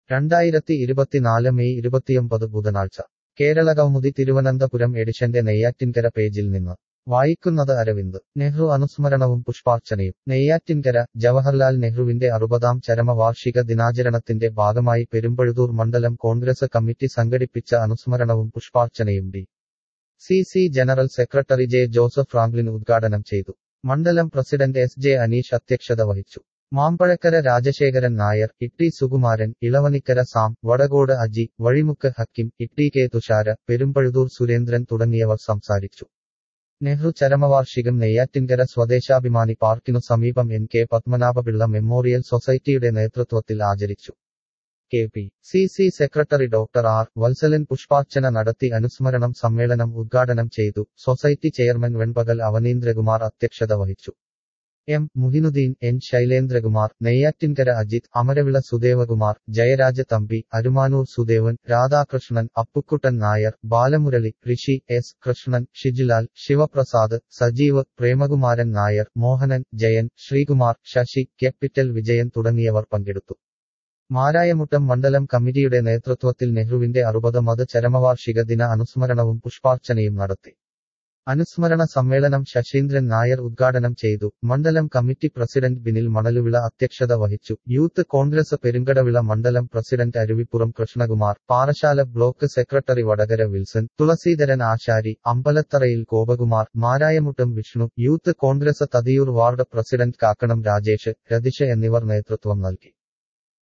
രണ്ടായിരത്തി ഇരുപത്തിനാല് മെയ് ഇരുപത്തിയൊമ്പത് ബുധനാഴ്ച കേരളകൗമുദി തിരുവനന്തപുരം എഡിഷന്റെ നെയ്യാറ്റിൻകര പേജിൽ നിന്ന് വായിക്കുന്നത് അരവിന്ദ് നെഹ്റു അനുസ്മരണവും പുഷ്പാർച്ചനയും നെയ്യാറ്റിൻകര ജവഹർലാൽ നെഹ്റുവിന്റെ അറുപതാം ചരമവാർഷിക ദിനാചരണത്തിന്റെ ഭാഗമായി പെരുമ്പഴുതൂർ മണ്ഡലം കോൺഗ്രസ് കമ്മിറ്റി സംഘടിപ്പിച്ച അനുസ്മരണവും പുഷ്പാർച്ചനയും D C C general secretary J Joseph Franklin ഉദ്ഘാടനം ചെയ്തു മണ്ഡലം പ്രസിഡന്റ് എസ് ജെ അനീഷ് അധ്യക്ഷത വഹിച്ചു മാമ്പഴക്കര രാജശേഖരൻ നായർ ഇട്ടി സുകുമാരൻ ഇളവനിക്കര സാം വടകോട് അജി വഴിമുക്ക് ഹക്കിം ഇട്ടി കെ തുഷാര പെരുമ്പഴുതൂർ സുരേന്ദ്രൻ തുടങ്ങിയവർ സംസാരിച്ചു നെഹ്റു ചരമവാർഷികം നെയ്യാറ്റിൻകര സ്വദേശാഭിമാനി പാർക്കിനു സമീപം എൻ കെ പത്മനാഭപിള്ള മെമ്മോറിയൽ സൊസൈറ്റിയുടെ നേതൃത്വത്തിൽ ആചരിച്ചു K P C C secretary doctor R Valsalan പുഷ്പാർച്ചന നടത്തി അനുസ്മരണം സമ്മേളനം ഉദ്ഘാടനം ചെയ്തു സൊസൈറ്റി ചെയർമാൻ വെൺപകൽ അവനീന്ദ്രകുമാർ അധ്യക്ഷത വഹിച്ചു M Muhinudheen N Shailendrakumar Neyyattinkara Ajith Amaravila Sudevakumar Jayaraja Thampi Arumanoor Sudevan Radhakrishnan Appukuttan Nair Balamurali Rishi S Krishnan Shijulal Sivaprasad Sajeev Premakumaran Nair Mohanan Jayan Sreekumar Sasi capital Vijayan തുടങ്ങിയവർ പങ്കെടുത്തു മാരായമുട്ടം മണ്ഡലം കമ്മിറ്റിയുടെ നേതൃത്വത്തിൽ നെഹ്റുവിന്റെ അറുപതാമത് ചരമവാർഷിക ദിന അനുസ്മരണവും പുഷ്പാർച്ചനയും നടത്തി അനുസ്മരണ സമ്മേളനം ശശീന്ദ്രൻ നായർ ഉദ്ഘാടനം ചെയ്തു മണ്ഡലം കമ്മിറ്റി പ്രസിഡന്റ് ബിനിൽ മണലുവിള അധ്യക്ഷത വഹിച്ചു യൂത്ത് കോൺഗ്രസ് പെരുങ്കടവിള മണ്ഡലം president Aruvippuram Krishnakumar Parassala block secretary Vadakara Wilson Thulaseedharan Asari അമ്പലത്തറയിൽ Gopakumar Marayamuttam Vishnu youth Congress Thathiyoor ward president Kakkanam Rajesh രതിഷ എന്നിവർ നേതൃത്വം നൽകി